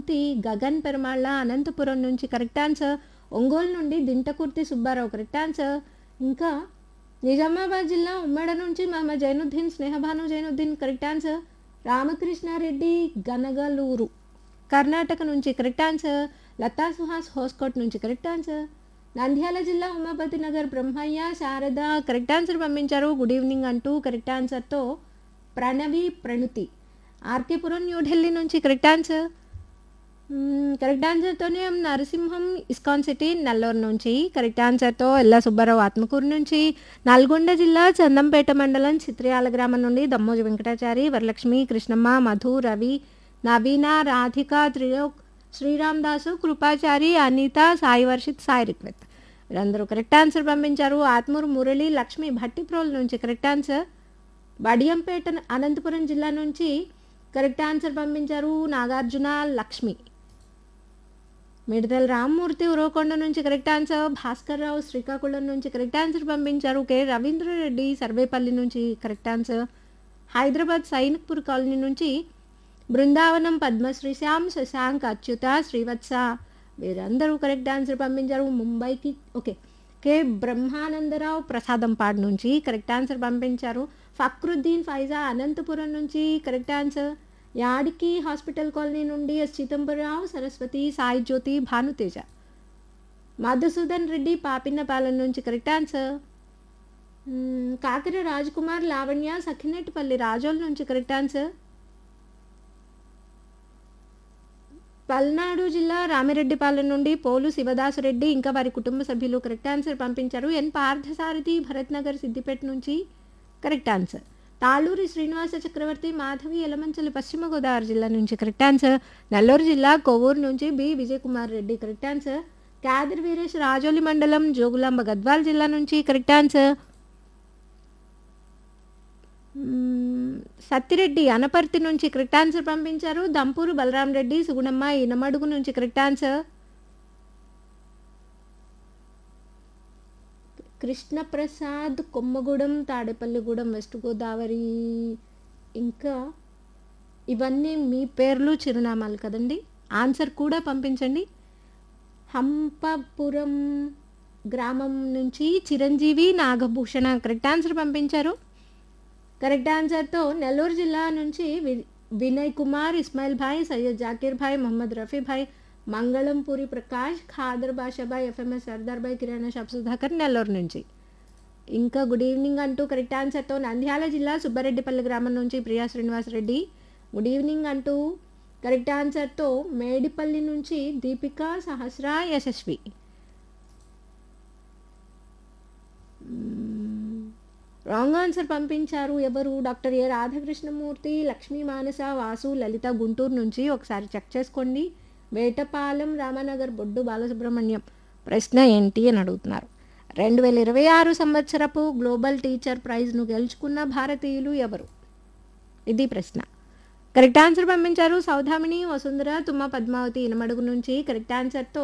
మూర్తి గగన్ పెరుమాళ్ళ అనంతపురం నుంచి correct answer Ongole నుండి Dintakurthi Subbarao correct answer ఇంకా నిజామాబాద్ జిల్లా ఉమ్మడ నుంచి మహమ్మద్ జైనుద్దీన్ స్నేహభాను జైనుద్దీన్ కరెక్ట్ ఆన్సర్ రామకృష్ణారెడ్డి గనగలూరు కర్ణాటక నుంచి కరెక్ట్ ఆన్సర్ లతా సుహాస్ హోస్కోట్ నుంచి కరెక్ట్ ఆన్సర్ నంద్యాల జిల్లా ఉమాపతి నగర్ బ్రహ్మయ్య శారద కరెక్ట్ ఆన్సర్ పంపించారు గుడ్ ఈవినింగ్ అంటూ కరెక్ట్ ఆన్సర్తో ప్రణవి ప్రణుతి ఆర్కేపురం న్యూఢిల్లీ నుంచి కరెక్ట్ ఆన్సర్ మ్మ్, కరెక్ట్ ఆన్సర్తోనే నరసింహం ఇస్కాన్ సిటీ నెల్లూరు నుంచి కరెక్ట్ ఆన్సర్తో ఎల్ల సుబ్బారావు ఆత్మకూరు నుంచి నల్గొండ జిల్లా చందంపేట మండలం చిత్రయాల గ్రామం నుండి దమ్మోజి వెంకటాచారి వరలక్ష్మి కృష్ణమ్మ మధు రవి నవీన రాధిక త్రిలోక్ శ్రీరామ్ దాసు కృపాచారి అనిత సాయి వర్షిత్ సాయి రిక్వెత్ వీరందరూ కరెక్ట్ ఆన్సర్ పంపించారు ఆత్మూరు మురళి లక్ష్మి భట్టిప్రోల్ నుంచి కరెక్ట్ ఆన్సర్ బడియంపేట అనంతపురం జిల్లా నుంచి కరెక్ట్ ఆన్సర్ పంపించారు నాగార్జున లక్ష్మి మిడతల రామ్మూర్తి ఉరవకొండ నుంచి కరెక్ట్ ఆన్సర్ భాస్కర్ రావు శ్రీకాకుళం నుంచి కరెక్ట్ ఆన్సర్ పంపించారు కె రవీంద్రరెడ్డి సర్వేపల్లి నుంచి correct answer Hyderabad Sainikpuri colony నుంచి బృందావనం పద్మశ్రీ శ్యామ్ శశాంక్ అచ్యుత శ్రీవత్స వీరందరూ కరెక్ట్ ఆన్సర్ పంపించారు ముంబైకి ఓకే కె బ్రహ్మానందరావు ప్రసాదంపాడ్ నుంచి కరెక్ట్ ఆన్సర్ పంపించారు ఫక్రుద్దీన్ ఫైజా అనంతపురం నుంచి correct answer Yadiki hospital colony నుండి ఎస్ చిదంబరరావు సరస్వతి సాయి జ్యోతి భానుతేజ మధుసూదన్ రెడ్డి పాపిన్నపాలెం నుంచి కరెక్ట్ ఆన్సర్ మ్మ్, కాకిర రాజ్కుమార్ లావణ్య సఖినేటిపల్లి రాజోల్ నుంచి కరెక్ట్ ఆన్సర్ పల్నాడు జిల్లా రామిరెడ్డిపాలెం నుండి పోలు శివదాసురెడ్డి ఇంకా వారి కుటుంబ సభ్యులు కరెక్ట్ ఆన్సర్ పంపించారు ఎన్ పార్థసారథి భరత్ నగర్ సిద్దిపేట నుంచి కరెక్ట్ ఆన్సర్ తాళూరి శ్రీనివాస చక్రవర్తి మాధవి ఎలమంచలి పశ్చిమ గోదావరి జిల్లా నుంచి కరెక్ట్ ఆన్సర్ నెల్లూరు జిల్లా కొవ్వూరు నుంచి B Vijay Kumar Reddy correct answer Khader Veeresh Rajoli మండలం జోగులాంబ గద్వాల్ జిల్లా నుంచి కరెక్ట్ ఆన్సర్ మ్మ్, సత్తిరెడ్డి అనపర్తి నుంచి కరెక్ట్ ఆన్సర్ పంపించారు దంపూరు బలరాం రెడ్డి సుగుణమ్మ ఇనమడుగు నుంచి correct answer Krishna Prasad Kommagudem Tadepalligudem west Godavari ఇంకా ఇవన్నీ మీ పేర్లు చిరునామాలు కదండి ఆన్సర్ కూడా పంపించండి హంపపురం గ్రామం నుంచి చిరంజీవి నాగభూషణ కరెక్ట్ ఆన్సర్ పంపించారు కరెక్ట్ ఆన్సర్తో నెల్లూరు జిల్లా నుంచి వి- వినయ్ కుమార్ ఇస్మాయిల్ భాయ్ సయ్యద్ జాకీర్ భాయ్ మొహమ్మద్ రఫీ భాయ్ మంగళంపూరి ప్రకాష్ ఖాదర్ బాషాబాయ్ ఎఫ్ఎంఎస్ సర్దార్ భాయ్ కిరాణా షాప్ సుధాకర్ నెల్లూరు నుంచి ఇంకా గుడ్ ఈవినింగ్ అంటూ కరెక్ట్ ఆన్సర్తో నంద్యాల జిల్లా సుబ్బారెడ్డిపల్లి గ్రామం నుంచి ప్రియా శ్రీనివాస్ రెడ్డి గుడ్ ఈవినింగ్ అంటూ కరెక్ట్ ఆన్సర్తో మేడిపల్లి నుంచి దీపిక సహస్ర యశస్వి రాంగ్ ఆన్సర్ పంపించారు ఎవరు డాక్టర్ ఏ రాధాకృష్ణమూర్తి లక్ష్మీ మానస వాసు లలిత గుంటూరు నుంచి ఒకసారి చెక్ చేసుకోండి వేటపాలెం రామానగర్ బొడ్డు బాలసుబ్రహ్మణ్యం ప్రశ్న ఏంటి అని అడుగుతున్నారు రెండు వేల ఇరవై ఆరు సంవత్సరపు గ్లోబల్ టీచర్ ప్రైజ్ను గెలుచుకున్న భారతీయులు ఎవరు ఇది ప్రశ్న కరెక్ట్ ఆన్సర్ పంపించారు సౌధామిని వసుంధర తుమ్మ పద్మావతి ఇనమడుగు నుంచి కరెక్ట్ ఆన్సర్తో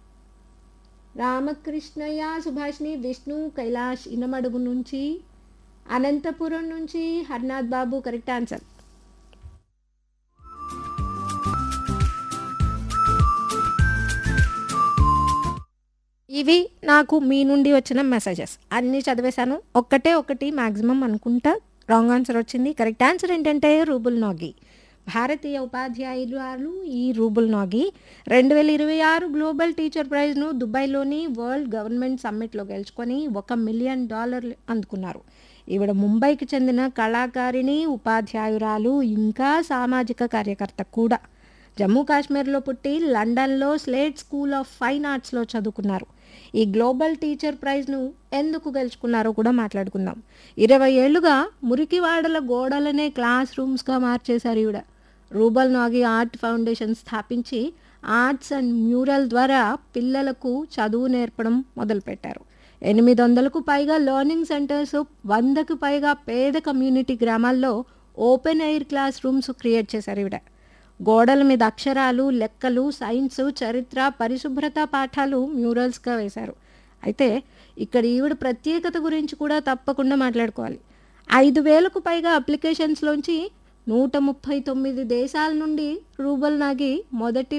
రామకృష్ణయ్య సుభాష్ని విష్ణు కైలాష్ ఇనమడుగు నుంచి అనంతపురం నుంచి హర్నాథ్ బాబు కరెక్ట్ ఆన్సర్ ఇవి నాకు మీ నుండి వచ్చిన మెసేజెస్ అన్నీ చదివేశాను ఒక్కటే ఒకటి మ్యాక్సిమం అనుకుంటా రాంగ్ ఆన్సర్ వచ్చింది కరెక్ట్ ఆన్సర్ ఏంటంటే రూబుల్ నాగి భారతీయ ఉపాధ్యాయులు ఈ రూబుల్ నాగి రెండు వేల ఇరవై ఆరు గ్లోబల్ టీచర్ ప్రైజ్ను దుబాయ్లోని వరల్డ్ గవర్నమెంట్ సమ్మిట్లో గెలుచుకొని ఒక మిలియన్ డాలర్లు అందుకున్నారు ఈవిడ ముంబైకి చెందిన కళాకారిణి ఉపాధ్యాయురాలు ఇంకా సామాజిక కార్యకర్త కూడా జమ్మూ కాశ్మీర్లో పుట్టి లండన్లో స్లేట్ స్కూల్ ఆఫ్ ఫైన్ ఆర్ట్స్లో చదువుకున్నారు ఈ గ్లోబల్ టీచర్ ప్రైజ్ను ఎందుకు గెలుచుకున్నారో కూడా మాట్లాడుకుందాం ఇరవై ఏళ్లుగా మురికివాడల గోడలనే క్లాస్ రూమ్స్గా మార్చేశారు ఈవిడ రూబల్ నాగి ఆర్ట్ ఫౌండేషన్ స్థాపించి ఆర్ట్స్ అండ్ మ్యూరల్ ద్వారా పిల్లలకు చదువు నేర్పడం మొదలుపెట్టారు ఎనిమిది వందలకు పైగా లెర్నింగ్ సెంటర్స్ వందకు పైగా పేద కమ్యూనిటీ గ్రామాల్లో open air classrooms create చేశారు ఈవిడ గోడల మీద అక్షరాలు లెక్కలు సైన్స్ చరిత్ర పరిశుభ్రత పాఠాలు మ్యూరల్స్గా వేశారు అయితే ఇక్కడ ఈవిడ ప్రత్యేకత గురించి కూడా తప్పకుండా మాట్లాడుకోవాలి ఐదు వేలకు పైగా అప్లికేషన్స్లోంచి నూట ముప్పై తొమ్మిది దేశాల నుండి రూబల్ నాగి మొదటి